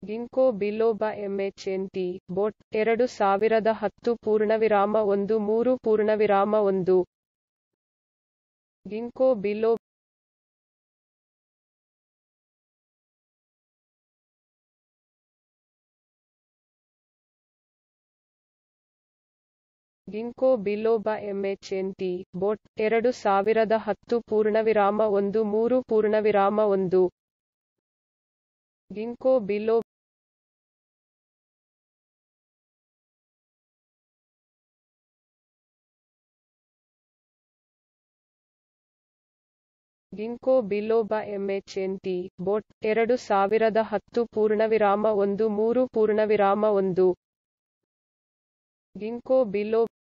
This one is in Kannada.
ಗಿಂಕೋ ಬಿಲೋಬ ಎಂಎಚ್ಎನ್ಟಿ ಬೋಟ್ ಎರಡು ಸಾವಿರದ ಹತ್ತು ಪೂರ್ಣವಿರಾಮ ಒಂದು ಮೂರು ಪೂರ್ಣವಿರಾಮ ಒಂದು ಗಿಂಕೋ ಬಿಲೋ ಗಿಂಕೋ ಬಿಲೋಬ ಎಂಎಚ್ಎನ್ಟಿ ಬೋಟ್ ಎರಡು ಸಾವಿರದ ಹತ್ತು ಪೂರ್ಣವಿರಾಮ ಒಂದು ಮೂರು ಪೂರ್ಣವಿರಾಮ ಒಂದು ಗಿಂಕೋ ಬಿಲೋ ಗಿಂಕೋ ಬಿಲೋಬ ಎಂಎಚ್ಎನ್ಟಿ ಬೋಟ್ ಎರಡು ಸಾವಿರದ ಹತ್ತು ಪೂರ್ಣವಿರಾಮ ಒಂದು ಮೂರು ಪೂರ್ಣವಿರಾಮ ಒಂದು ಗಿಂಕೋ ಬಿಲೋ